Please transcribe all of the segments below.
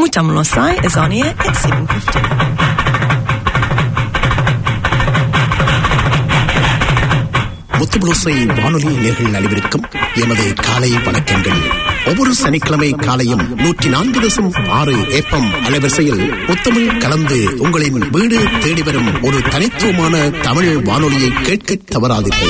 Mutamalosai is on air at 7.50. முத்துபுளுசை வானொலி நேர்கள் அனைவருக்கும் எமது காலை வணக்கங்கள் ஒவ்வொரு சனிக்கிழமை காலையும் நூற்றி நான்கு தசம் ஆறு ஏப்பம் அலைவரிசையில் முத்தமிழ் கலந்து உங்களின் வீடு தேடி வரும் ஒரு தனித்துவமான தமிழ் வானொலியை கேட்க தவறாதீர்கள்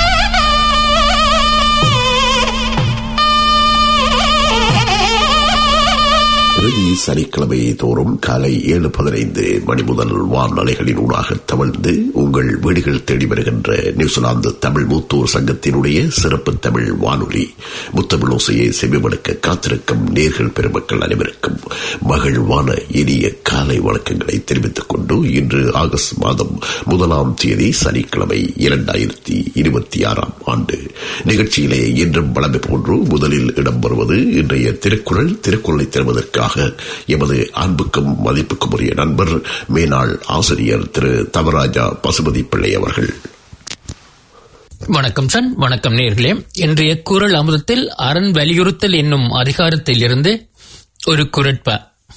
பிரதி சனிக்கிழமை தோறும் காலை ஏழு பதினைந்து மணி முதல் வானொலிகளின் ஊடாக தவழ்ந்து உங்கள் வீடுகள் தேடி வருகின்ற நியூசிலாந்து தமிழ் மூத்தோர் சங்கத்தினுடைய சிறப்பு தமிழ் வானொலி முத்தமிழோசையை செவிமடுக்க காத்திருக்கும் நேர்கள் பெருமக்கள் அனைவருக்கும் மகிழ்வான இனிய காலை வணக்கங்களை தெரிவித்துக் கொண்டு இன்று ஆகஸ்ட் மாதம் முதலாம் தேதி சனிக்கிழமை இரண்டாயிரத்தி இருபத்தி ஆறாம் ஆண்டு நிகழ்ச்சியிலே இன்றும் வளமை போன்று முதலில் இடம்பெறுவது இன்றைய திருக்குறள் திருக்குறளை தருவதற்காக எமது அன்புக்கும் மதிப்புக்கும் உரிய நண்பர் மேனாள் ஆசிரியர் திரு தவராஜா பசுபதி பிள்ளை அவர்கள் வணக்கம் சன் வணக்கம் நேர்களே இன்றைய குரல் அமுதத்தில் அரண் வலியுறுத்தல் என்னும் அதிகாரத்தில் இருந்து ஒரு குரட்ப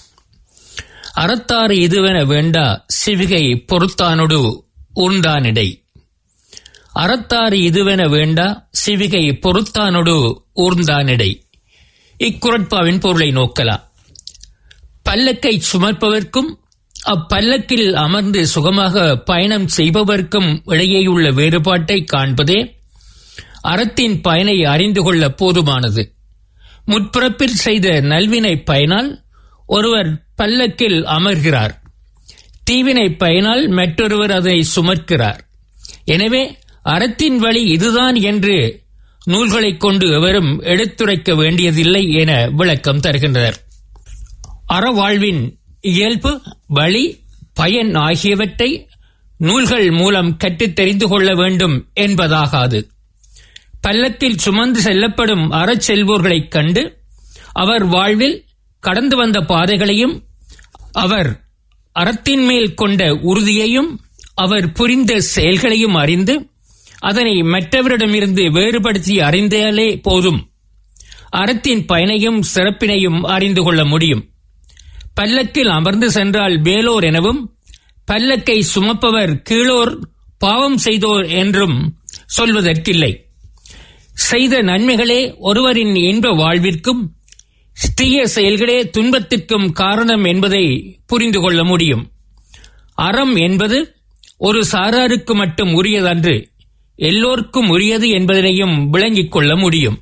அறத்தாறு இதுவென வேண்டா சிவிகை பொறுத்தானொடு ஊர்ந்தானிடை அறத்தாறு இதுவென வேண்டா சிவிகை பொறுத்தானொடு ஊர்ந்தானிடை இக்குரட்பாவின் பொருளை நோக்கலாம் பல்லக்கை சுமப்பதற்கும் அப்பல்லக்கில் அமர்ந்து சுகமாக பயணம் செய்பவர்க்கும் இடையேயுள்ள வேறுபாட்டை காண்பதே அறத்தின் பயனை அறிந்து கொள்ள போதுமானது முற்பிறப்பில் செய்த நல்வினை பயனால் ஒருவர் பல்லக்கில் அமர்கிறார் தீவினை பயனால் மற்றொருவர் அதை சுமக்கிறார் எனவே அறத்தின் வழி இதுதான் என்று நூல்களைக் கொண்டு எவரும் எடுத்துரைக்க வேண்டியதில்லை என விளக்கம் தருகின்றனர் அறவாழ்வின் இயல்பு வழி பயன் ஆகியவற்றை நூல்கள் மூலம் கற்றுத் தெரிந்து கொள்ள வேண்டும் என்பதாகாது பல்லக்கில் சுமந்து செல்லப்படும் அறச்செல்வோர்களைக் கண்டு அவர் வாழ்வில் கடந்து வந்த பாதைகளையும் அவர் அறத்தின் மேல் கொண்ட உறுதியையும் அவர் புரிந்த செயல்களையும் அறிந்து அதனை மற்றவரிடமிருந்து வேறுபடுத்தி அறிந்தாலே போதும் அறத்தின் பயனையும் சிறப்பினையும் அறிந்து கொள்ள முடியும் பல்லக்கில் அமர்ந்து சென்றால் வேலோர் எனவும் பல்லக்கை சுமப்பவர் கீழோர் பாவம் செய்தோர் என்றும் சொல்வதற்கில்லை செய்த நன்மைகளே ஒருவரின் இன்ப வாழ்விற்கும் தீய செயல்களே துன்பத்திற்கும் காரணம் என்பதை புரிந்து கொள்ள முடியும் அறம் என்பது ஒரு சாராருக்கு மட்டும் உரியதன்று எல்லோருக்கும் உரியது என்பதனையும் விளங்கிக் கொள்ள முடியும்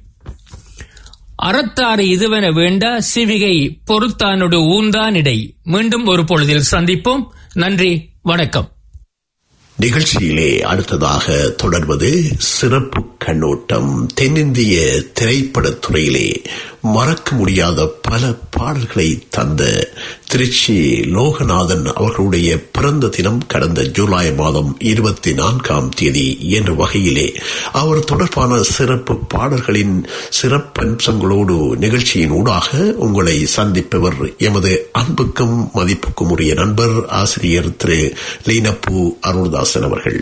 அறத்தாறு இதுவென வேண்டா சிவிகை பொறுத்தானொடு ஊந்தானிடை மீண்டும் ஒரு பொழுதில் சந்திப்போம் நன்றி வணக்கம் நிகழ்ச்சியிலே அடுத்ததாக தொடர்வது சிறப்பு கண்ணோட்டம் தென்னிந்திய திரைப்படத்துறையிலே மறக்க முடியாத பல பாடல்களை தந்த திருச்சி லோகநாதன் அவர்களுடைய பிறந்த தினம் கடந்த ஜூலை மாதம் இருபத்தி நான்காம் தேதி என்ற வகையிலே அவர் தொடர்பான சிறப்பு பாடல்களின் சிறப்பம்சங்களோடு நிகழ்ச்சியின் ஊடாக உங்களை சந்திப்பவர் எமது அன்புக்கும் மதிப்புக்கும் உரிய நண்பர் ஆசிரியர் திரு லீனப்பு அருள்தாசன் அவர்கள்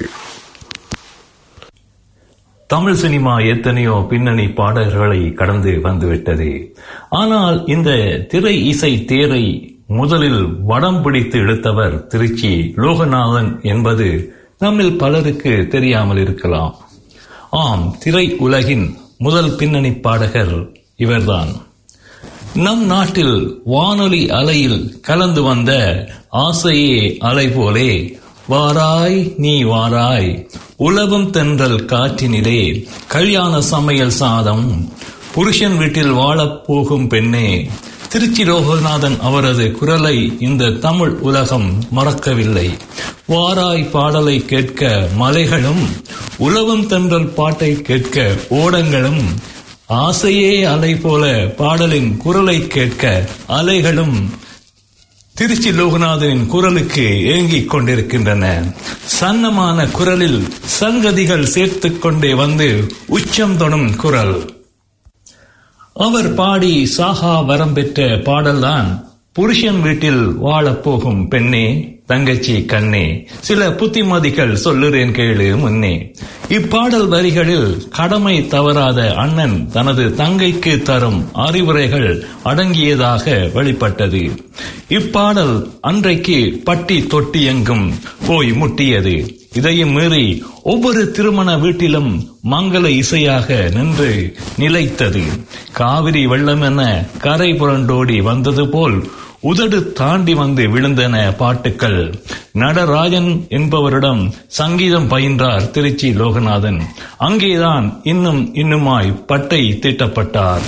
தமிழ் சினிமா எத்தனையோ பின்னணி பாடல்களை கடந்து வந்துவிட்டது ஆனால் இந்த திரை இசை தேரை முதலில் வடம் பிடித்து எடுத்தவர் திருச்சி லோகநாதன் என்பது நம்மில் பலருக்கு தெரியாமல் இருக்கலாம் ஆம் திரை உலகின் முதல் பின்னணி பாடகர் இவர்தான் நம் நாட்டில் வானொலி அலையில் கலந்து வந்த ஆசையே அலை போலே வாராய் நீ வாராய் உலவும் தென்றல் காற்றினிலே கல்யாண சமையல் சாதம் புருஷன் வீட்டில் வாழப் போகும் பெண்ணே திருச்சி லோகநாதன் அவரது குரலை இந்த தமிழ் உலகம் மறக்கவில்லை வாராய் பாடலை கேட்க மலைகளும் உலவும் தென்றல் பாட்டை கேட்க ஓடங்களும் ஆசையே அலை போல பாடலின் குரலை கேட்க அலைகளும் திருச்சி லோகநாதனின் குரலுக்கு ஏங்கிக் கொண்டிருக்கின்றன சன்னமான குரலில் சங்கதிகள் சேர்த்துக் கொண்டே வந்து உச்சம் தொடும் குரல் அவர் பாடி சாகா வரம் பெற்ற பாடல்தான் புருஷன் வீட்டில் வாழப்போகும் பெண்ணே தங்கச்சி கண்ணே சில புத்திமதிகள் சொல்லுறேன் கேளு முன்னே இப்பாடல் வரிகளில் கடமை தவறாத அண்ணன் தனது தங்கைக்கு தரும் அறிவுரைகள் அடங்கியதாக வெளிப்பட்டது இப்பாடல் அன்றைக்கு பட்டி தொட்டி எங்கும் போய் முட்டியது இதையும் மீறி ஒவ்வொரு திருமண வீட்டிலும் மங்கள இசையாக நின்று நிலைத்தது காவிரி வெள்ளம் என கரை புரண்டோடி வந்தது போல் உதடு தாண்டி வந்து விழுந்தன பாட்டுக்கள் நடராஜன் என்பவரிடம் சங்கீதம் பயின்றார் திருச்சி லோகநாதன் அங்கேதான் இன்னும் இன்னுமாய் பட்டை தீட்டப்பட்டார்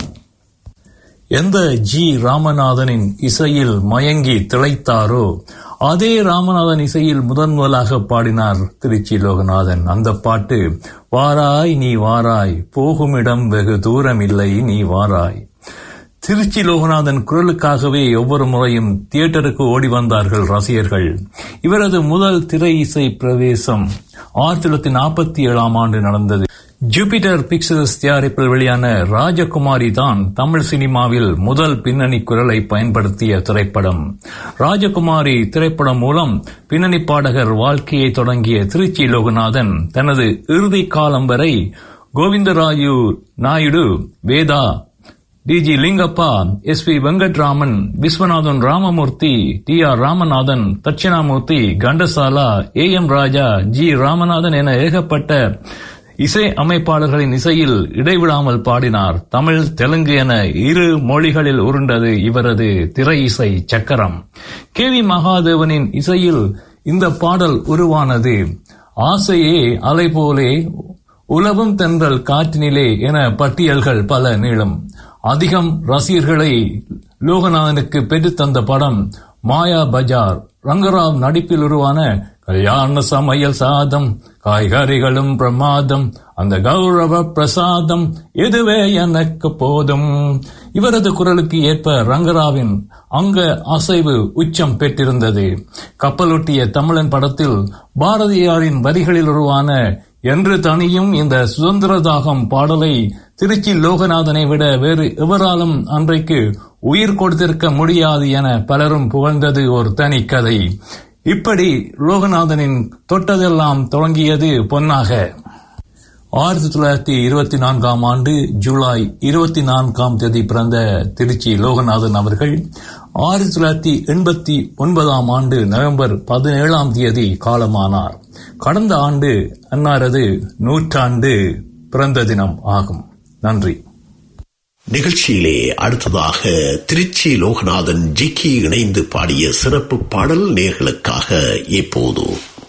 எந்த ஜி ராமநாதனின் இசையில் மயங்கி திளைத்தாரோ அதே ராமநாதன் இசையில் முதன் முதலாக பாடினார் திருச்சி லோகநாதன் அந்த பாட்டு வாராய் நீ வாராய் போகுமிடம் வெகு தூரம் இல்லை நீ வாராய் திருச்சி லோகநாதன் குரலுக்காகவே ஒவ்வொரு முறையும் தியேட்டருக்கு ஓடி வந்தார்கள் ரசிகர்கள் இவரது முதல் திரை இசை பிரவேசம் ஆயிரத்தி தொள்ளாயிரத்தி நாற்பத்தி ஏழாம் ஆண்டு நடந்தது ஜூபிட்டர் பிக்சர்ஸ் தயாரிப்பில் வெளியான ராஜகுமாரி தான் தமிழ் சினிமாவில் முதல் பின்னணி குரலை பயன்படுத்திய திரைப்படம் ராஜகுமாரி திரைப்படம் மூலம் பின்னணி பாடகர் வாழ்க்கையை தொடங்கிய திருச்சி லோகநாதன் தனது இறுதி காலம் வரை Govindarayu Naidu Veda T G Lingappa S P Venkataraman Viswanathan Ramamoorthy T R Ramanathan Dakshinamoorthy Ghantasala A M Raja G Ramanathan என ஏகப்பட்ட இசை அமைப்பாளர்களின் இசையில் இடைவிடாமல் பாடினார் தமிழ் தெலுங்கு என இரு மொழிகளில் உருண்டது இவரது திரை இசை சக்கரம் கே வி மகாதேவனின் இசையில் இந்த பாடல் உருவானது ஆசையே அலை போலே உலவும் தென்றல் காற்றினிலே என பட்டியல்கள் பல நீளும் அதிகம் ரசிகர்களை லோகநாதனுக்கு பெற்றுத்தந்த படம் மாயா பஜார் ரங்கராவ் நடிப்பில் உருவான கல்யாண சமையல் சாதம் காய்கறிகளும் பிரமாதம் அந்த கௌரவ பிரசாதம் இதுவே எனக்கு போதும் இவரது குரலுக்கு ஏற்ப ரங்கராவின் அங்க அசைவு உச்சம் பெற்றிருந்தது கப்பலொட்டிய தமிழன் படத்தில் பாரதியாரின் வரிகளில் உருவான என்று தனியும் இந்த சுதந்திர தாகம் பாடலை திருச்சி லோகநாதனை விட வேறு எவராலும் அன்றைக்கு உயிர் கொடுத்திருக்க முடியாது என பலரும் புகழ்ந்தது ஒரு தனி கதை இப்படி லோகநாதனின் தொட்டதெல்லாம் தொடங்கியது பொன்னாக ஆயிரத்தி தொள்ளாயிரத்தி இருபத்தி நான்காம் ஆண்டு ஜூலை இருபத்தி நான்காம் தேதி பிறந்த திருச்சி லோகநாதன் அவர்கள் ஆயிரத்தி தொள்ளாயிரத்தி எண்பத்தி ஒன்பதாம் ஆண்டு நவம்பர் பதினேழாம் தேதி காலமானார் கடந்த ஆண்டு அன்னாரது நூற்றாண்டு பிறந்த தினம் ஆகும் நன்றி நிகழ்ச்சியிலே அடுத்ததாக திருச்சி லோகநாதன் ஜிக்கி இணைந்து பாடிய சிறப்பு பாடல் நேர்களுக்காக இப்போது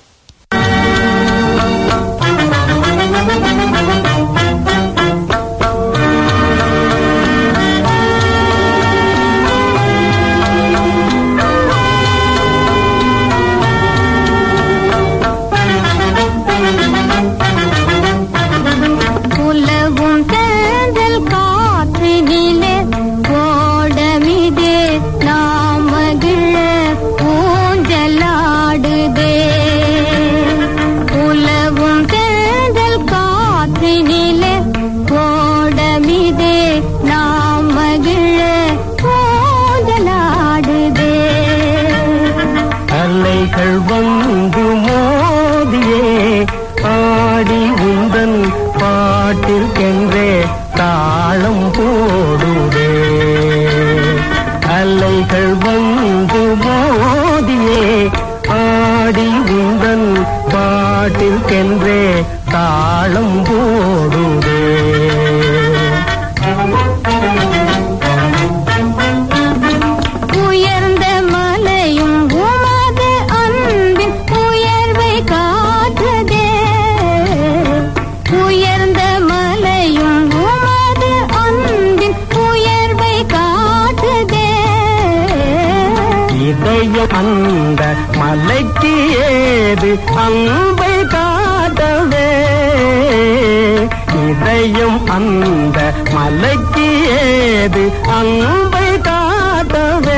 உலவும் தேர்தல் காற்றினிலே ஓடமிதே நாம் மகிழ ஊஞ்சலாடுதே உலவும் தேர்தல் காற்றினிலே ஓடமிதே நாம் மகிழ ஊஞ்சலாடுதே அலைகள் வந்து மோதியே ஆடி உந்தன் பாட்டிற்கென்றே தாளம் போடுதே அலைகள் வந்து மோதியே ஆடி உந்தன் பாட்டிற்கென்றே தாளம் போடுதே உயர்ந்த மலையும் உமது அன்பின் உயர்வை காட்டுதே உயர்ந்த மலையும் உமது அன்பின் உயர்வை காட்டுதே இதயம் அந்த மலைக்கு ஏது அன்பை காட்டவே இதயம் அந்த மலைக்கு ஏது அன்பை காட்டவே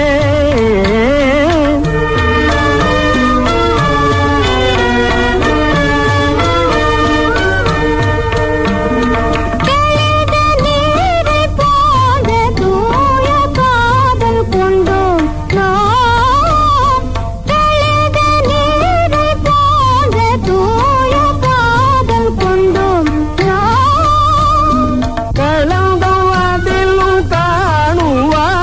கழுத நீரை போல தூய காதல் கொண்டோம் நாம் கழுத நீரை போல தூய காதல் கொண்டோம் நாம் கலந்தும் அதிலும் காணுவா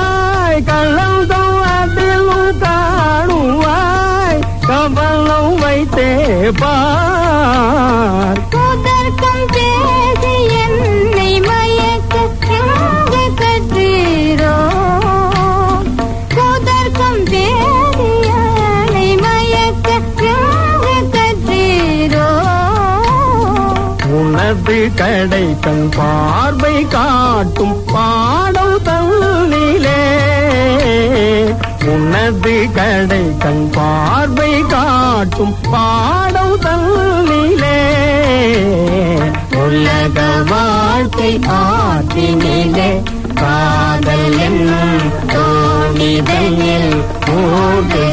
பார் கூதர்க்கம் பேசி என்னை மயக்க எங்கு கற்றீரோ கூதர்க்கம் பேசி என்னை மயக்க எங்கு கற்றீரோ உனது கடை கண் பார்வை காட்டும் பாடம் தன்னிலே உனது கடை கண் பார்வை காட்டும் பாடம் தன்னிலே உலக வாழ்க்கை ஆற்றினிலே காதல் என்னும் தோணிதனில் மூன்று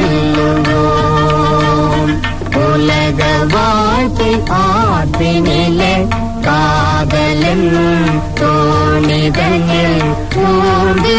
செல்லுவோம் உலக வாழ்க்கை ஆற்றினிலே காதலன் தோணிதனில் மூன்று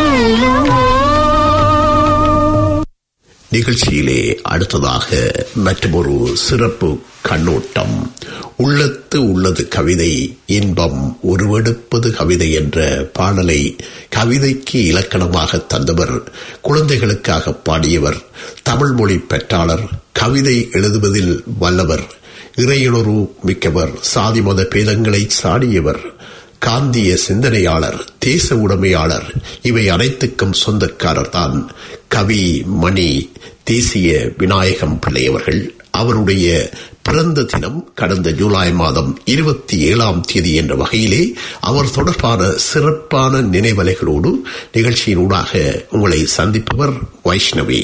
செல்லுவோம் நிகழ்ச்சியிலே அடுத்ததாக மற்றொரு சிறப்பு கண்ணோட்டம் உள்ளத்து உள்ளது கவிதை இன்பம் உருவெடுப்பது கவிதை என்ற பாடலை கவிதைக்கு இலக்கணமாக தந்தவர் குழந்தைகளுக்காக பாடியவர் தமிழ் மொழி பெற்றாளர் கவிதை எழுதுவதில் வல்லவர் இறையுணர்வு மிக்கவர் சாதி மத பேதங்களை சாடியவர் காந்திய சிந்தனையாளர் தேச உடைமையாளர் இவை அனைத்துக்கும் சொந்தக்காரர் தான் கவி மணி தேசிய விநாயகம் பிள்ளை அவர்கள் அவருடைய பிறந்த தினம் கடந்த ஜூலை மாதம் இருபத்தி ஏழாம் தேதி என்ற வகையிலே அவர் தொடர்பான சிறப்பான நினைவலைகளோடு நிகழ்ச்சியினூடாக உங்களை சந்திப்பவர் வைஷ்ணவி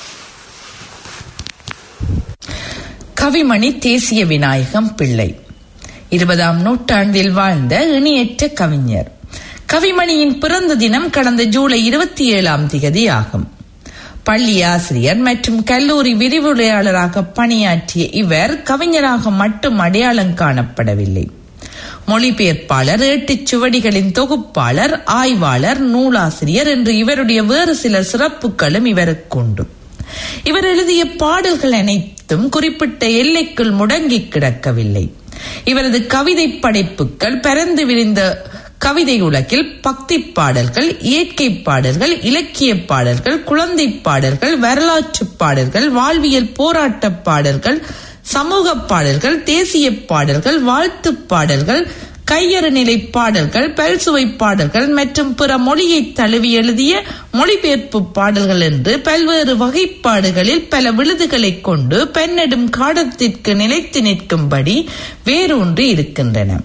கவிமணி தேசிய விநாயகம் பிள்ளை இருபதாம் நூற்றாண்டில் வாழ்ந்த இணையற்ற கவிஞர் கவிமணியின் பிறந்த தினம் கடந்த ஜூலை இருபத்தி ஏழாம் திகதி ஆகும் பள்ளி ஆசிரியர் மற்றும் கல்லூரி விரிவுரையாளராக பணியாற்றிய இவர் கவிஞராக மட்டும் அடையாளம் காணப்படவில்லை மொழிபெயர்ப்பாளர் ஏட்டுச் சுவடிகளின் தொகுப்பாளர் ஆய்வாளர் நூலாசிரியர் என்று இவருடைய வேறு சில சிறப்புகளும் இவருக்கு உண்டு இவர் எழுதிய பாடல்கள் அனைத்தும் குறிப்பிட்ட எல்லைக்குள் முடங்கி கிடக்கவில்லை இவரது கவிதை படைப்புகள் பரந்து விரிந்த கவிதை உலகில் பக்தி பாடல்கள் இயற்கை பாடல்கள் இலக்கிய பாடல்கள் குழந்தை பாடல்கள் வரலாற்று பாடல்கள் வாழ்வியல் போராட்ட பாடல்கள் சமூக பாடல்கள் தேசிய பாடல்கள் வாழ்த்து பாடல்கள் கையறு நிலை பாடல்கள் பல்சுவை பாடல்கள் மற்றும் பிற மொழியை தழுவி எழுதிய மொழிபெயர்ப்பு பாடல்கள் என்று பல்வேறு வகைப்பாடுகளில் பல விழுதுகளை கொண்டு பெண்ணெடும் காடத்திற்கு நிலைத்து நிற்கும்படி வேரூன்றி இருக்கின்றன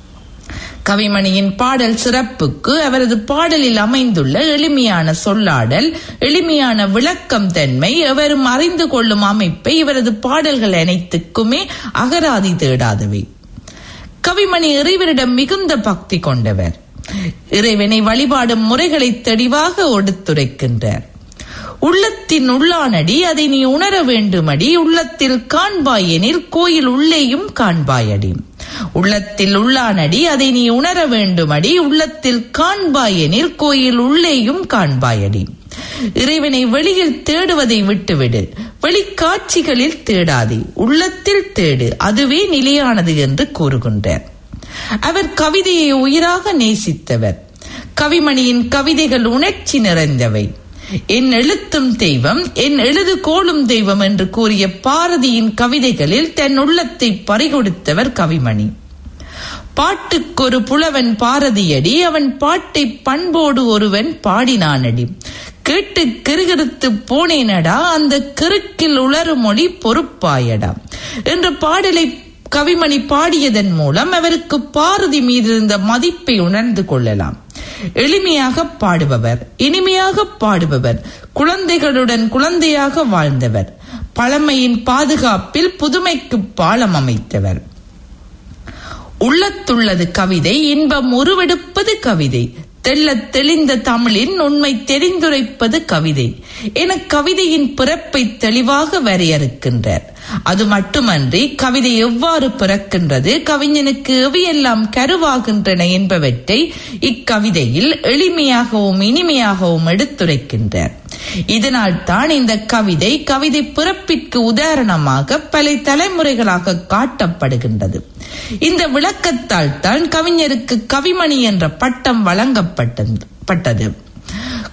கவிமணியின் பாடல் சிறப்புக்கு அவரது பாடலில் அமைந்துள்ள எளிமையான சொல்லாடல் எளிமையான விளக்கம் தன்மை எவரும் அறிந்து கொள்ளும் அமைப்பை இவரது பாடல்கள் அனைத்துக்குமே அகராதி தேடாதவை கவிமணி இறைவனிடம் மிகுந்த பக்தி கொண்டவர் இறைவனை வழிபாடும் முறைகளை தெளிவாக எடுத்துரைக்கின்றார் உள்ளத்தின் உள்ளானடி அதை நீ உணர வேண்டுமடி உள்ளத்தில் காண்பாயெனில் கோயில் உள்ளேயும் காண்பாயடி உள்ளத்தில் உள்ளானடி அதை நீ உணர வேண்டுமடி உள்ளத்தில் காண்பாயெனில் கோயில் உள்ளேயும் காண்பாயடி இறைவனை வெளியில் தேடுவதை விட்டுவிடு வெளிக்காட்சிகளில் தேடாதே உள்ளத்தில் தேடு அதுவே நிலையானது என்று கூறுகின்றார் அவர் கவிதையை உயிராக நேசித்தவர் கவிமணியின் கவிதைகள் உணர்ச்சி நிறைந்தவை என் எழுத்தும் தெய்வம் என் எழுது கோளும் தெய்வம் என்று கூறிய பாரதியின் கவிதைகளில் தன் உள்ளத்தை பறிகொடுத்தவர் கவிமணி பாட்டுக்கொரு புலவன் பாரதியடி அவன் பாட்டை பண்போடு ஒருவன் பாடினானடி கேட்டு கிருகிருத்து போனேனடா அந்த கிறுக்கில் உளறு மொழி பொறுப்பாயடா என்ற பாடலை கவிமணி பாடியதன் மூலம் அவருக்கு பாரதி மீது இருந்த மதிப்பை உணர்ந்து கொள்ளலாம் எளிமையாக பாடுபவர் இனிமையாக பாடுபவர் குழந்தைகளுடன் குழந்தையாக வாழ்ந்தவர் பழமையின் பாதுகாப்பில் புதுமைக்கு பாலம் அமைத்தவர் உள்ளத்துள்ளது கவிதை இன்பம் உருவெடுப்பது கவிதை தெள்ளத் தெளிந்த தமிழின் உண்மை தெரிந்துரைப்பது கவிதை என கவிதையின் பிறப்பை தெளிவாக வரையறுக்கின்றார் அது மட்டுமன்றி கவிதை எவ்வாறு பிறக்கின்றது கவிஞனுக்கு எவையெல்லாம் கருவாகின்றன என்பவற்றை இக்கவிதையில் எளிமையாகவும் இனிமையாகவும் எடுத்துரைக்கின்றார் இதனால் தான் இந்த கவிதை கவிதை பிறப்பிற்கு உதாரணமாக பல தலைமுறைகளாக காட்டப்படுகின்றது இந்த விளக்கத்தால் தான் கவிஞருக்கு கவிமணி என்ற பட்டம் வழங்கப்பட்டது பட்டது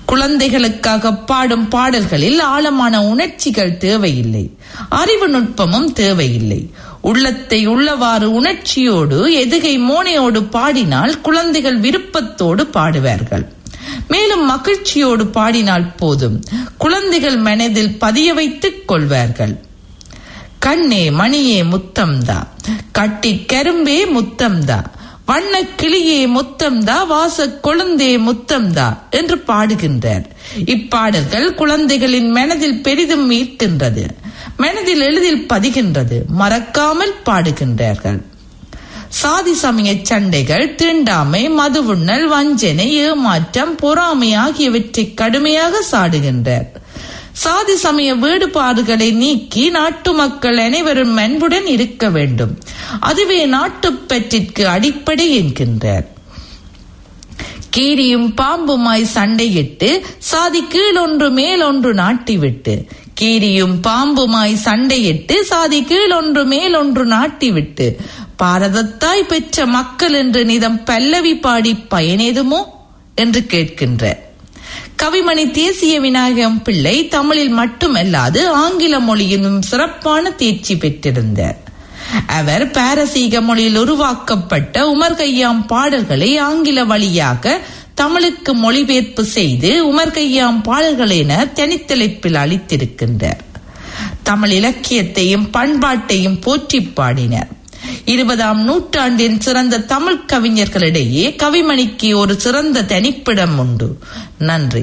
குழந்தைகளுக்காக பாடும் பாடல்களில் ஆழமான உணர்ச்சிகள் தேவையில்லை அறிவு நுட்பமும் தேவையில்லை உள்ளத்தை உள்ளவாறு உணர்ச்சியோடு எதுகை மோனையோடு பாடினால் குழந்தைகள் விருப்பத்தோடு பாடுவார்கள் மேலும் மகிழ்ச்சியோடு பாடினால் போதும் குழந்தைகள் மனதில் பதிய வைத்துக் கொள்வார்கள் கண்ணே மணியே முத்தம்தா கட்டி கரும்பே முத்தம்தா வண்ண கிளியே முத்தம்தா வாச கொழுந்தே முத்தம்தா என்று பாடுகின்றார் இப்பாடல்கள் குழந்தைகளின் மனதில் பெரிதும் ஈர்க்கின்றது மனதில் எளிதில் பதிகின்றது மறக்காமல் பாடுகின்றார்கள் சாதி சமய சண்டைகள் தீண்டாமை மதுவுண்ணல் வஞ்சனை ஏமாற்றம் பொறாமை ஆகியவற்றை கடுமையாக சாடுகின்றார் சாதி சமய வேறுபாடுகளை நீக்கி நாட்டு மக்கள் அனைவரும் அன்புடன் இருக்க வேண்டும் அதுவே நாட்டுப்பற்றிற்கு அடிப்படை என்கின்றார் கீரியும் பாம்புமாய் சண்டையிட்டு சாதி கீழொன்று மேலொன்று நாட்டிவிட்டு கீரியும் பாம்புமாய் சண்டையிட்டு சாதி கீழொன்று மேலொன்று நாட்டிவிட்டு பாரதத்தாய் பெற்ற மக்கள் என்று நிதம் பல்லவி பாடி பயனேதுமோ என்று கேட்கின்றார் கவிமணி தேசிய விநாயகம் பிள்ளை தமிழில் மட்டுமல்லாது ஆங்கில மொழியிலும் சிறப்பான தேர்ச்சி பெற்றிருந்தார் அவர் பாரசீக மொழியில் உருவாக்கப்பட்ட உமர் கையாம் பாடல்களை ஆங்கில வழியாக தமிழுக்கு மொழிபெயர்ப்பு செய்து உமர் கையாம் பாடல்கள் என தனித்தலைப்பில் அளித்திருக்கின்றார் தமிழ் இலக்கியத்தையும் பண்பாட்டையும் போற்றி பாடினார் இருபதாம் நூற்றாண்டின் சிறந்த தமிழ் கவிஞர்களிடையே கவிமணிக்கு ஒரு சிறந்த தனிப்பிடம் உண்டு நன்றி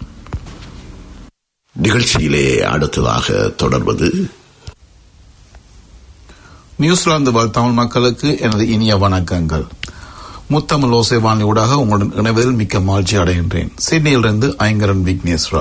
நிகழ்ச்சியிலே அடுத்ததாக தொடர்வது நியூசிலாந்து வாழ் தமிழ் மக்களுக்கு எனது இனிய வணக்கங்கள் முத்தமிழ் ஓசை வானியூடாக உங்களுடன் இணைவதில் மிக்க மகிழ்ச்சி அடைகின்றேன் சிட்னியிலிருந்து ஐங்கரன் விக்னேஸ்வரா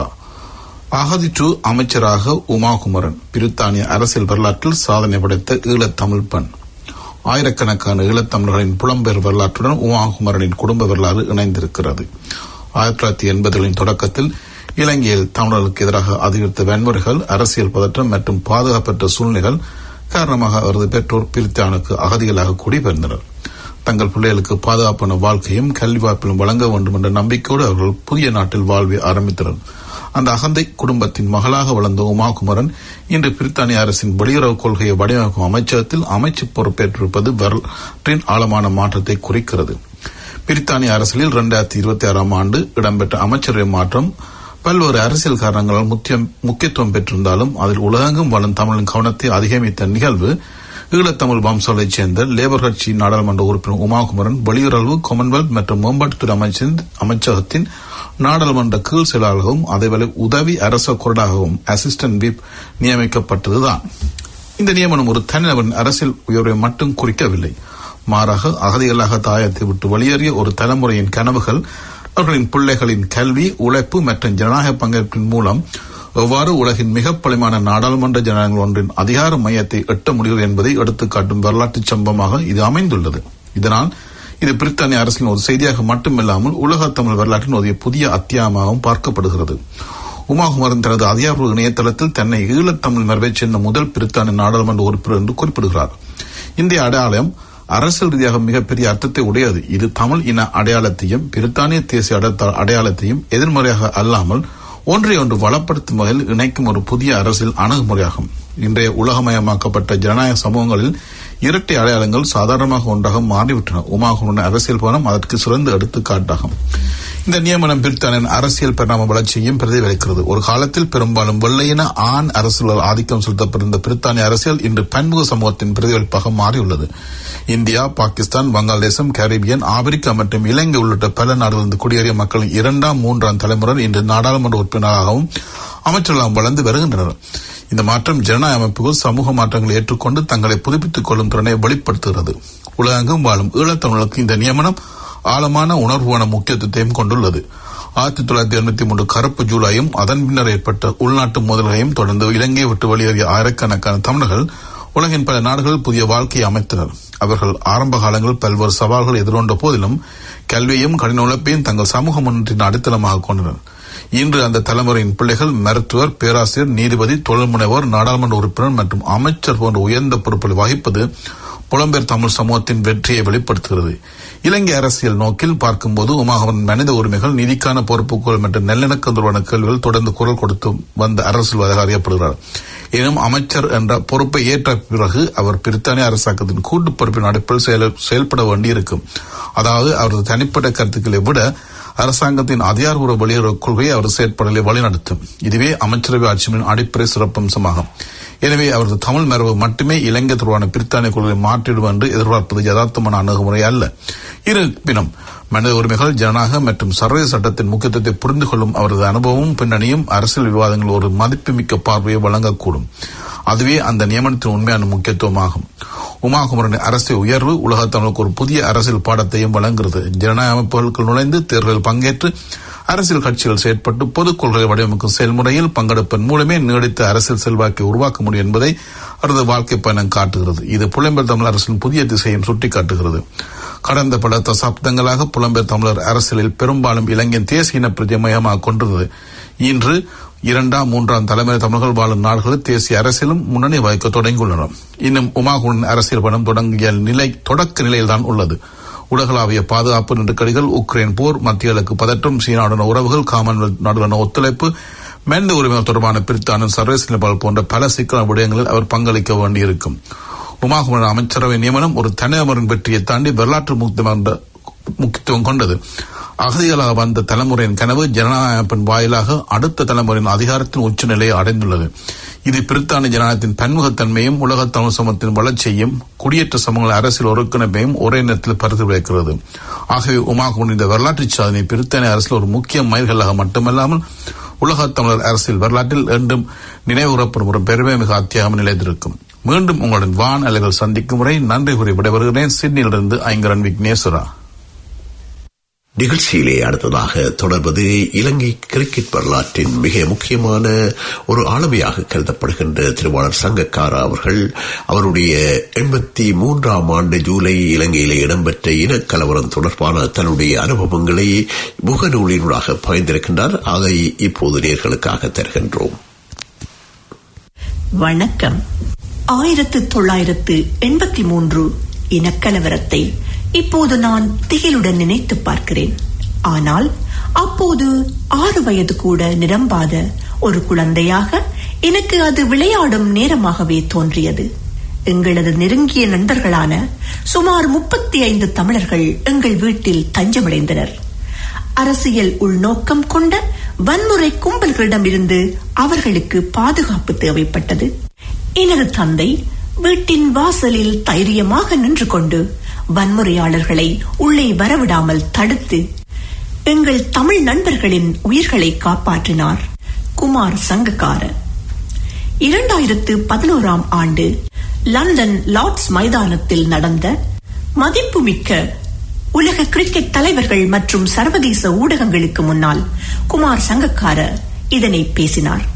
அகதி டு அமைச்சராக உமாகுமரன் பிரித்தானிய அரசியல் வரலாற்றில் சாதனை படைத்த ஈழத்தமிழ் பெண் ஆயிரக்கணக்கான ஈழத்தமிழர்களின் புலம்பெயர் வரலாற்றுடன் உமாகுமரனின் குடும்ப வரலாறு இணைந்திருக்கிறது ஆயிரத்தி தொள்ளாயிரத்தி எண்பதுகளின் தொடக்கத்தில் இலங்கையில் தமிழர்களுக்கு எதிராக அதிகரித்த வன்முறைகள் அரசியல் பதற்றம் மற்றும் பாதுகாப்பற்ற சூழ்நிலைகள் காரணமாக அவரது பெற்றோர் பிரித்தானுக்கு அகதிகளாக குடிபெயர்ந்தனர் தங்கள் பிள்ளைகளுக்கு பாதுகாப்பான வாழ்க்கையும் கல்வி வாய்ப்பிலும் வழங்க வேண்டும் என்ற நம்பிக்கையோடு அவர்கள் புதிய நாட்டில் வாழ்வை ஆரம்பித்தனர் அந்த அகந்தை குடும்பத்தின் மகளாக வளர்ந்த உமாகுமரன் இன்று பிரித்தானிய அரசின் வெளியுறவு கொள்கையை வடிவமைக்கும் அமைச்சகத்தில் அமைச்சு பொறுப்பேற்றிருப்பது வரலாற்றின் ஆழமான மாற்றத்தை குறிக்கிறது பிரித்தானிய அரசியலில் இரண்டாயிரத்தி இருபத்தி ஆறாம் ஆண்டு இடம்பெற்ற அமைச்சரவை மாற்றம் பல்வேறு அரசியல் காரணங்களால் முக்கியத்துவம் பெற்றிருந்தாலும் அதில் உலகெங்கும் வாழும் தமிழின் கவனத்தை அதிகமித்த நிகழ்வு ஈழத்தமிழ் வம்சாவளைச் சேர்ந்த லேபர் கட்சி நாடாளுமன்ற உறுப்பினர் உமாகுமரன் வெளியுறவு காமன்வெல்த் மற்றும் மேம்பாட்டுத்துறை அமைச்சின் அமைச்சகத்தின் நாடாளுமன்ற கீழ் செயலாளராகவும் அதேவேளை உதவி அரச கொறடாகவும் அசிஸ்டன்ட் விப் நியமிக்கப்பட்டதுதான் இந்த நியமனம் ஒரு தனிநபரின் அரசியல் உயர்வை மட்டும் குறிக்கவில்லை மாறாக அகதிகளாக தாயத்தை விட்டு வெளியேறிய ஒரு தலைமுறையின் கனவுகள் அவர்களின் பிள்ளைகளின் கல்வி உழைப்பு மற்றும் ஜனநாயக பங்கேற்பின் மூலம் எவ்வாறு உலகின் மிக பழமையான நாடாளுமன்ற ஜனநாயகங்கள் ஒன்றின் அதிகார மையத்தை எட்ட முடியும் என்பதை எடுத்துக்காட்டும் வரலாற்று சம்பவமாக இது அமைந்துள்ளது இதனால் இது பிரித்தானிய அரசின் ஒரு செய்தியாக மட்டுமில்லாமல் உலக தமிழ் வரலாற்றின் ஒரு புதிய அத்தியாயமாகவும் பார்க்கப்படுகிறது உமாகுமரன் தனது அதிகாரப்பூர்வ இணையதளத்தில் தன்னை ஈழத்தமிழ் மரபைச் சேர்ந்த முதல் பிரித்தானிய நாடாளுமன்ற உறுப்பினர் என்று குறிப்பிடுகிறார் இந்த அடையாளம் அரசியல் ரீதியாக மிகப்பெரிய அர்த்தத்தை உடையது இது தமிழ் இன அடையாளத்தையும் பிரித்தானிய தேசிய அடையாளத்தையும் எதிர்மறையாக அல்லாமல் ஒன்றை ஒன்று வளப்படுத்தும் வகையில் இணைக்கும் ஒரு புதிய அரசியல் அணுகுமுறையாகும் இன்றைய உலகமயமாக்கப்பட்ட ஜனநாயக சமூகங்களில் இரட்டை அடையாளங்கள் சாதாரணமாக ஒன்றாக மாறிவிட்டன உமாகுமரன் அரசியல் பயணம் அதற்கு சிறந்த எடுத்துக்காட்டாகும் இந்த நியமனம் பிரித்தானின் அரசியல் பரிணாம வளர்ச்சியையும் பிரதிபலிக்கிறது ஒரு காலத்தில் பெரும்பாலும் வெள்ளையின ஆண் அரசியல் ஆதிக்கம் செலுத்தப்பட்டிருந்த பிரித்தானிய அரசியல் இன்று பன்முக சமூகத்தின் பிரதிபலிப்பாக மாறியுள்ளது இந்தியா பாகிஸ்தான் வங்காளதேசம் கரீபியன் ஆப்பிரிக்கா மற்றும் இலங்கை உள்ளிட்ட பல நாடுகளிலிருந்து குடியேறிய மக்களின் இரண்டாம் மூன்றாம் தலைமுறை இன்று நாடாளுமன்ற உறுப்பினராகவும் அமைச்சர்களாகவும் வளர்ந்து வருகின்றனர் இந்த மாற்றம் ஜனநாயக அமைப்புகள் சமூக மாற்றங்களை ஏற்றுக்கொண்டு தங்களை புதுப்பித்துக் கொள்ளும் திறனை வெளிப்படுத்துகிறது உலகெங்கும் வாழும் ஈழத்தமிழருக்கு இந்த நியமனம் ஆழமான உணர்வான முக்கியத்துவத்தையும் கொண்டுள்ளது ஆயிரத்தி தொள்ளாயிரத்தி எண்பத்தி மூன்று கருப்பு ஜூலையும் அதன் பின்னர் ஏற்பட்ட உள்நாட்டு மோதல்களையும் தொடர்ந்து இலங்கையை விட்டு வெளியேறிய ஆயிரக்கணக்கான தமிழர்கள் உலகின் பல நாடுகளில் புதிய வாழ்க்கையை அமைத்தனர் அவர்கள் ஆரம்ப காலங்களில் பல்வேறு சவால்கள் எதிர்கொண்ட போதிலும் கல்வியையும் கடின உழைப்பையும் தங்கள் சமூக முன்னேற்றின் அடித்தளமாக கொண்டனர் இன்று அந்த தலைமுறையின் பிள்ளைகள் மருத்துவர் பேராசிரியர் நீதிபதி தொழில் முனைவோர் நாடாளுமன்ற உறுப்பினர் மற்றும் அமைச்சர் போன்ற உயர்ந்த பொறுப்புகளை வகிப்பது புலம்பெயர் தமிழ் சமூகத்தின் வெற்றியை வெளிப்படுத்துகிறது இலங்கை அரசியல் நோக்கில் பார்க்கும்போது உமாகவன் மனித உரிமைகள் நீதிக்கான பொறுப்புகள் மற்றும் நல்லிணக்கம் தொடர்பான கேள்விகள் தொடர்ந்து குரல் கொடுத்து வந்த அரசியல்வாதிகள் அறியப்படுகிறார் எனும் அமைச்சர் என்ற பொறுப்பை ஏற்ற பிறகு அவர் பிரித்தானிய அரசாங்கத்தின் கூட்டு பொறுப்பின் அடிப்பில் செயல- செயல்பட வேண்டியிருக்கும் அதாவது அவரது தனிப்பட்ட கருத்துக்களை விட அரசாங்கத்தின் அதிகாரபூர்வ வெளியுறவு கொள்கையை அவர் செயற்படலை வழிநடத்தும் இதுவே அமைச்சரவை ஆட்சியின் அடிப்படை சிறப்பம்சமாகும் எனவே அவரது தமிழ் மரபு மட்டுமே இலங்கை தொடர்பான பிரித்தானிய கொள்கையை மாற்றிடும் என்று எதிர்பார்ப்பது யதார்த்தமான அணுகுமுறை அல்ல இருப்பினும் மனித உரிமைகள் ஜனநாயகம் மற்றும் சர்வதேச சட்டத்தின் முக்கியத்துவத்தை புரிந்து கொள்ளும் அவரது அனுபவமும் பின்னணியும் அரசியல் விவாதங்கள் ஒரு மதிப்புமிக்க பார்வையை வழங்கக்கூடும் அதுவே அந்த நியமனத்தின் உண்மையான முக்கியத்துவமாகும் உமாகுமரனின் அரசியல் உயர்வு உலகத் தமிழுக்கு ஒரு புதிய அரசியல் பாடத்தையும் வழங்குகிறது ஜனநாயக அமைப்புகளுக்குள் நுழைந்து தேர்தலில் பங்கேற்று அரசியல் கட்சிகள் செயற்பட்டு பொதுக் கொள்கை வடிவமைக்கும் செயல்முறையில் பங்கெடுப்பதன் மூலமே நீடித்த அரசியல் செல்வாக்கை உருவாக்க முடியும் என்பதை அவரது வாழ்க்கை பயணம் காட்டுகிறது இது புலம்பெயர் தமிழ் அரசின் புதிய திசையும் சுட்டிக்காட்டுகிறது கடந்த பல தசாப்தங்களாக புலம்பெயர் தமிழர் அரசியலில் பெரும்பாலும் இலங்கையின் தேசிய இன பிரதியை மையமாக கொண்டிருந்தது இன்று இரண்டாம் மூன்றாம் தலைமுறை தமிழர்கள் வாழும் நாடுகளில் தேசிய அரசியலும் முன்னணி வகிக்க தொடங்கியுள்ளன இன்னும் உமாகுடன் அரசியல் பணம் தொடங்கிய நிலை தொடக்க நிலையில்தான் உள்ளது உலகளாவிய பாதுகாப்பு நெருக்கடிகள் உக்ரைன் போர் மத்திய கிழக்கு பதற்றம் சீனாவுடன் உறவுகள் காமன்வெல்த் நாடுகளுடன் ஒத்துழைப்பு மனித உரிமைகள் தொடர்பான பிரித்தானின் சர்வதேச நிலப்பாடு போன்ற பல சிக்கலான விடயங்களில் அவர் பங்களிக்க வேண்டியிருக்கும் உமாகுமரன் அமைச்சரவை நியமனம் ஒரு தனிநபரின் வெற்றியை தாண்டி வரலாற்று முக்கியமான முக்கியத்துவம் கொண்டது அகதிகளாக வந்த தலைமுறையின் கனவு ஜனநாயக அமைப்பின் வாயிலாக அடுத்த தலைமுறையின் அதிகாரத்தின் உச்சநிலையை அடைந்துள்ளது இது பிரித்தானிய ஜனநாயகத்தின் பன்முகத்தன்மையும் உலக தமிழ் சமூகத்தின் வளர்ச்சியையும் குடியேற்ற சமூகங்கள் அரசியல் ஒருங்கிணைப்பையும் ஒரே நேரத்தில் பரிந்துரைக்கிறது ஆகவே உமாகுமரன் இந்த வரலாற்று சாதனை பிரித்தானிய அரசியல் ஒரு முக்கிய மைல்கல்லாக மட்டுமல்லாமல் உலகத் தமிழர் அரசியல் வரலாற்றில் என்றும் நினைவுகூரப்படும் ஒரு பெருமை மிக அத்தியாகம் நிலைத்திருக்கும் மீண்டும் உங்களுடன் வான் அலைகள் சந்திக்கும் முறை நன்றி கூறி விடைபெறுகிறேன் சிட்னியிலிருந்து ஐங்கரன் விக்னேஸ்வரா நிகழ்ச்சியிலே அடுத்ததாக தொடர்வது இலங்கை கிரிக்கெட் வரலாற்றின் மிக முக்கியமான ஒரு ஆளுமையாக கருதப்படுகின்ற திருவாளர் சங்கக்காரா அவர்கள் அவருடைய எண்பத்தி மூன்றாம் ஆண்டு ஜூலை இலங்கையிலே இடம்பெற்ற இனக்கலவரம் தொடர்பான தன்னுடைய அனுபவங்களை முகநூலினூடாக பகிர்ந்திருக்கின்றார் அதை இப்போது நேர்களுக்காக தருகின்றோம் வணக்கம் ஆயிரத்து தொள்ளாயிரத்து எண்பத்தி மூன்று இனக்கலவரத்தை இப்போது நான் திகிலுடன் நினைத்து பார்க்கிறேன் ஆனால் அப்போது ஆறு வயது கூட நிரம்பாத ஒரு குழந்தையாக எனக்கு அது விளையாடும் நேரமாகவே தோன்றியது எங்களது நெருங்கிய நண்பர்களான சுமார் முப்பத்தி ஐந்து தமிழர்கள் எங்கள் வீட்டில் தஞ்சமடைந்தனர் அரசியல் உள்நோக்கம் கொண்ட வன்முறை கும்பல்களிடமிருந்து அவர்களுக்கு பாதுகாப்பு தேவைப்பட்டது எனது தந்தை வீட்டின் வாசலில் தைரியமாக நின்று கொண்டு வன்முறையாளர்களை உள்ளே வரவிடாமல் தடுத்து எங்கள் தமிழ் நண்பர்களின் உயிர்களை காப்பாற்றினார் குமார் சங்கக்கார இரண்டாயிரத்து பதினோராம் ஆண்டு லண்டன் லார்ட்ஸ் மைதானத்தில் நடந்த மதிப்புமிக்க உலக கிரிக்கெட் தலைவர்கள் மற்றும் சர்வதேச ஊடகங்களுக்கு முன்னால் குமார் சங்கக்கார இதனை பேசினார்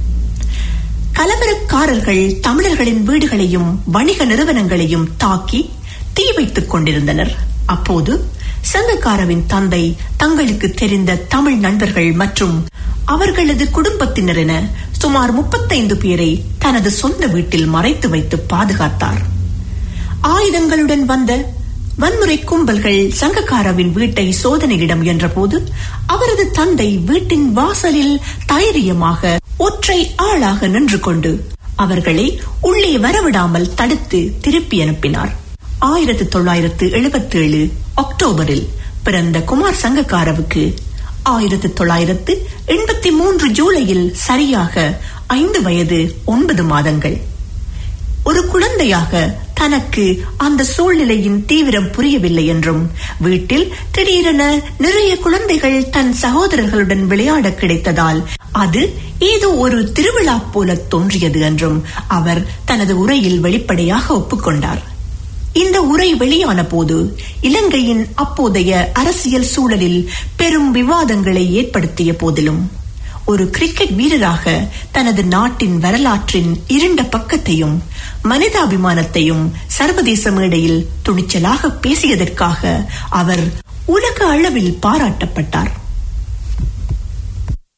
கலவரக்காரர்கள் தமிழர்களின் வீடுகளையும் வணிக நிறுவனங்களையும் தாக்கி தீ வைத்துக் கொண்டிருந்தனர் அப்போது சங்கக்காரவின் தந்தை தங்களுக்கு தெரிந்த தமிழ் நண்பர்கள் மற்றும் அவர்களது குடும்பத்தினர் என சுமார் முப்பத்தைந்து பேரை தனது சொந்த வீட்டில் மறைத்து வைத்து பாதுகாத்தார் ஆயுதங்களுடன் வந்த வன்முறை கும்பல்கள் சங்கக்காரவின் வீட்டை சோதனையிடம் என்றபோது அவரது தந்தை வீட்டின் வாசலில் தைரியமாக ஒற்றை ஆளாக நின்று கொண்டு அவர்களை உள்ளே வரவிடாமல் தடுத்து திருப்பி அனுப்பினார் ஆயிரத்தி தொள்ளாயிரத்து எழுபத்தி ஏழு அக்டோபரில் பிறந்த குமார் சங்கக்காரவுக்கு ஆயிரத்தி தொள்ளாயிரத்து எண்பத்தி மூன்று ஜூலையில் சரியாக ஐந்து வயது ஒன்பது மாதங்கள் ஒரு குழந்தையாக தனக்கு அந்த சூழ்நிலையின் தீவிரம் புரியவில்லை என்றும் வீட்டில் திடீரென நிறைய குழந்தைகள் தன் சகோதரர்களுடன் விளையாட கிடைத்ததால் அது ஏதோ ஒரு திருவிழா போல தோன்றியது என்றும் அவர் தனது உரையில் வெளிப்படையாக ஒப்புக்கொண்டார் இந்த உரை வெளியான போது இலங்கையின் அப்போதைய அரசியல் சூழலில் பெரும் விவாதங்களை ஏற்படுத்திய போதிலும் ஒரு கிரிக்கெட் வீரராக தனது நாட்டின் வரலாற்றின் இருண்ட பக்கத்தையும் மனிதாபிமானத்தையும் சர்வதேச மேடையில் துணிச்சலாக பேசியதற்காக அவர் உலக அளவில் பாராட்டப்பட்டார்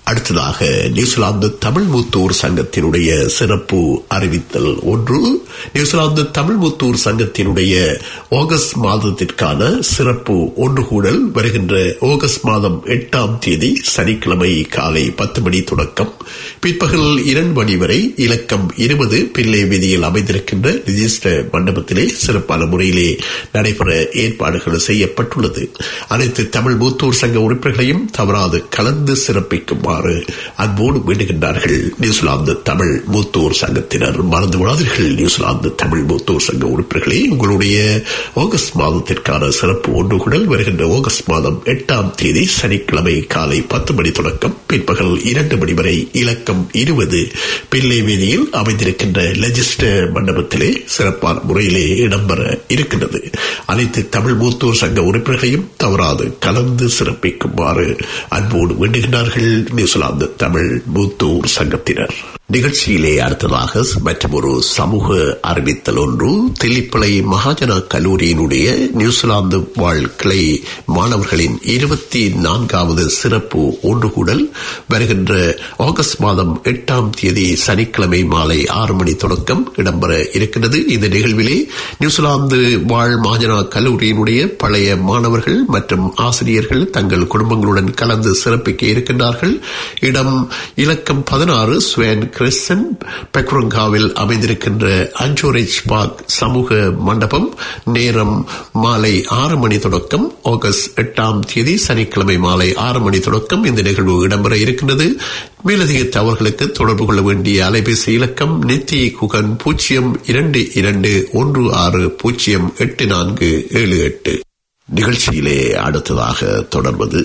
அடுத்ததாக நியூசிலாந்து தமிழ் மூத்தூர் சங்கத்தினுடைய சிறப்பு அறிவித்தல் ஒன்று நியூசிலாந்து தமிழ் மூத்தூர் சங்கத்தினுடைய ஆகஸ்ட் மாதத்திற்கான சிறப்பு ஒன்று கூடல் வருகின்ற ஆகஸ்ட் மாதம் எட்டாம் தேதி சனிக்கிழமை காலை பத்து மணி தொடக்கம் பிற்பகல் இரண்டு மணி வரை இலக்கம் இருபது பிள்ளை வீதியில் அமைந்திருக்கின்ற ரிஜிஸ்டர் மண்டபத்திலே சிறப்பான முறையிலே நடைபெற ஏற்பாடுகள் செய்யப்பட்டுள்ளது அனைத்து தமிழ் மூத்தூர் சங்க உறுப்பினர்களையும் தவறாது கலந்து சிறப்பிக்குமாறு அன்போடு வேண்டுகின்றார்கள் நியூசிலாந்து தமிழ் மூத்தோர் சங்கத்தினர் மறந்து விடாதீர்கள் நியூசிலாந்து தமிழ் மூத்தோர் சங்க உறுப்பினர்களே உங்களுடைய ஆகஸ்ட் மாதத்திற்கான சிறப்பு ஒன்றுகுடல் வருகின்ற ஆகஸ்ட் மாதம் எட்டாம் தேதி சனிக்கிழமை காலை பத்து மணி தொடக்கம் பிற்பகல் இரண்டு மணி வரை இலக்கம் இருபது பிள்ளை வீதியில் அமைந்திருக்கின்ற லெஜிஸ்டர் மண்டபத்திலே சிறப்பான முறையிலே இடம்பெற இருக்கின்றது அனைத்து தமிழ் மூத்தோர் சங்க உறுப்பினர்களையும் தவறாது கலந்து சிறப்பிக்குமாறு அன்போடு வேண்டுகின்றார்கள் நியூசிலாந்து தமிழ் மூத்தோர் சங்கத்தினர் நிகழ்ச்சியிலே அடுத்ததாக மற்றொரு சமூக அறிவித்தல் ஒன்று தில்லிப்பளை மகாஜன கல்லூரியினுடைய நியூசிலாந்து வாழ் கிளை மாணவர்களின் இருபத்தி நான்காவது சிறப்பு ஒன்றுகூடல் வருகின்ற ஆகஸ்ட் மாதம் எட்டாம் தேதி சனிக்கிழமை மாலை ஆறு மணி தொடக்கம் இடம்பெற இருக்கின்றது இந்த நிகழ்விலே நியூசிலாந்து வாழ் மகாஜனா கல்லூரியினுடைய பழைய மாணவர்கள் மற்றும் ஆசிரியர்கள் தங்கள் குடும்பங்களுடன் கலந்து சிறப்பிக்க இருக்கின்றார்கள் இடம் இலக்கம் பதினாறு ஸ்வேன் கிறிஸ்டன் பெக்ருங்காவில் அமைந்திருக்கின்ற அஞ்சோரேஜ் பார்க் சமூக மண்டபம் நேரம் மாலை ஆறு மணி தொடக்கம் ஆகஸ்ட் எட்டாம் தேதி சனிக்கிழமை மாலை ஆறு மணி தொடக்கம் இந்த நிகழ்வு இடம்பெற இருக்கின்றது மேலதிக தவறுகளுக்கு தொடர்பு கொள்ள வேண்டிய அலைபேசி இலக்கம் நித்தி குகன் பூஜ்ஜியம் இரண்டு இரண்டு ஒன்று ஆறு பூஜ்ஜியம் எட்டு நான்கு ஏழு எட்டு நிகழ்ச்சியிலே அடுத்ததாக தொடர்வது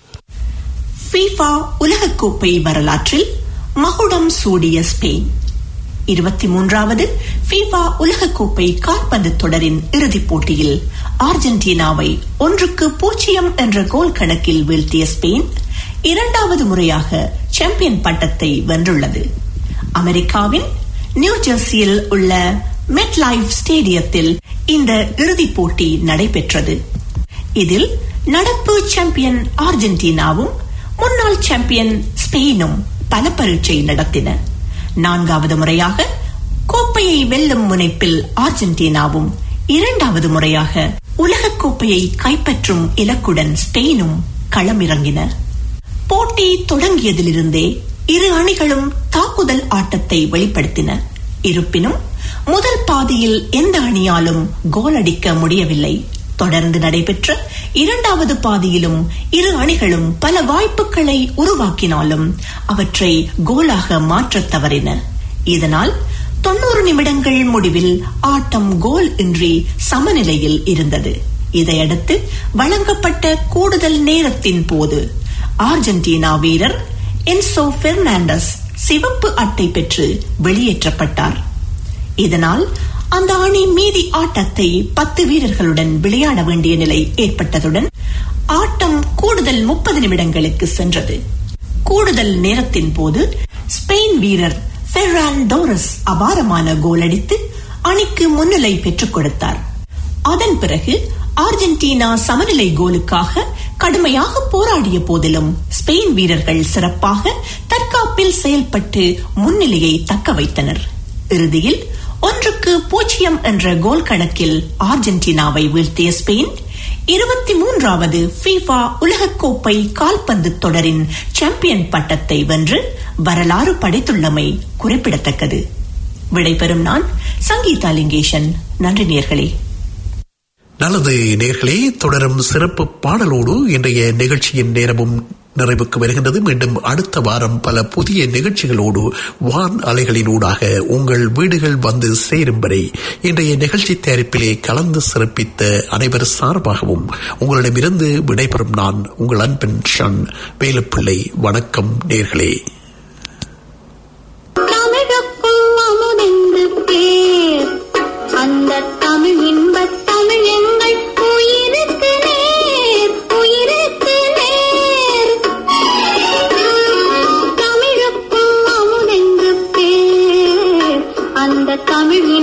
ஃபீஃபா உலகக்கோப்பை வரலாற்றில் மகுடம் சூடிய ஸ்பெயின் இருபத்தி மூன்றாவது ஃபீஃபா உலகக்கோப்பை கால்பந்து தொடரின் இறுதிப் போட்டியில் அர்ஜென்டினாவை ஒன்றுக்கு பூஜ்ஜியம் என்ற கோல் கணக்கில் வீழ்த்திய ஸ்பெயின் இரண்டாவது முறையாக சாம்பியன் பட்டத்தை வென்றுள்ளது அமெரிக்காவின் நியூ ஜெர்சியில் உள்ள மெட்லைஃப் ஸ்டேடியத்தில் இந்த இறுதிப் போட்டி நடைபெற்றது இதில் நடப்பு சாம்பியன் அர்ஜென்டினாவும் முன்னாள் சாம்பியன் ஸ்பெயினும் பல பரீட்சை நடத்தின நான்காவது முறையாக கோப்பையை வெல்லும் முனைப்பில் அர்ஜென்டினாவும் இரண்டாவது முறையாக உலகக்கோப்பையை கைப்பற்றும் இலக்குடன் ஸ்பெயினும் களமிறங்கின போட்டி தொடங்கியதிலிருந்தே இரு அணிகளும் தாக்குதல் ஆட்டத்தை வெளிப்படுத்தின இருப்பினும் முதல் பாதியில் எந்த அணியாலும் கோல் அடிக்க முடியவில்லை தொடர்ந்து நடைபெற்ற இரண்டாவது பாதியிலும் இரு அணிகளும் பல வாய்ப்புகளை உருவாக்கினாலும் அவற்றை கோலாக மாற்றத் தவறின இதனால் தொன்னூறு நிமிடங்கள் முடிவில் ஆட்டம் கோல் இன்றி சமநிலையில் இருந்தது இதையடுத்து வழங்கப்பட்ட கூடுதல் நேரத்தின் போது அர்ஜென்டினா வீரர் என்சோ பெர்னாண்டஸ் சிவப்பு அட்டை பெற்று வெளியேற்றப்பட்டார் இதனால் அந்த அணி மீதி ஆட்டத்தை பத்து வீரர்களுடன் விளையாட வேண்டிய நிலை ஏற்பட்டதுடன் ஆட்டம் கூடுதல் முப்பது நிமிடங்களுக்கு சென்றது கூடுதல் நேரத்தின் போது ஸ்பெயின் வீரர் ஃபெர்ரான் டோரஸ் அபாரமான கோல் அடித்து அணிக்கு முன்னிலை பெற்றுக் கொடுத்தார் அதன் பிறகு அர்ஜென்டினா சமநிலை கோலுக்காக கடுமையாக போராடிய போதிலும் ஸ்பெயின் வீரர்கள் சிறப்பாக தற்காப்பில் செயல்பட்டு முன்னிலையை தக்க வைத்தனர் இறுதியில் ஒன்றுக்கு பூஜ்ஜியம் என்ற கோல் கணக்கில் அர்ஜென்டினாவை வீழ்த்திய ஸ்பெயின் இருபத்தி மூன்றாவது ஃபீஃபா உலகக்கோப்பை கால்பந்து தொடரின் சாம்பியன் பட்டத்தை வென்று வரலாறு படைத்துள்ளமை குறிப்பிடத்தக்கது விடைபெறும் நான் சங்கீதா லிங்கேஷன் நன்றி நேர்களே நல்லது நேர்களே தொடரும் சிறப்பு பாடலோடு இன்றைய நிகழ்ச்சியின் நேரமும் நிறைவுக்கு வருகின்றது மீண்டும் அடுத்த வாரம் பல புதிய நிகழ்ச்சிகளோடு வான் அலைகளினூடாக உங்கள் வீடுகள் வந்து சேரும் வரை இன்றைய நிகழ்ச்சி தயாரிப்பிலே கலந்து சிறப்பித்த அனைவர் சார்பாகவும் உங்களிடமிருந்து விடைபெறும் நான் உங்கள் அன்பன் ஷன் வேலுப்பிள்ளை வணக்கம் நேர்களே தமிழுக்கும் அமுதென்று பேர் அந்த தமிழ் இன்பத் தமிழ் எங்கள் உயிருக்கு நேர் உயிருக்கு நேர் தமிழுக்கும் அமுதென்று பேர் அந்த தமிழ்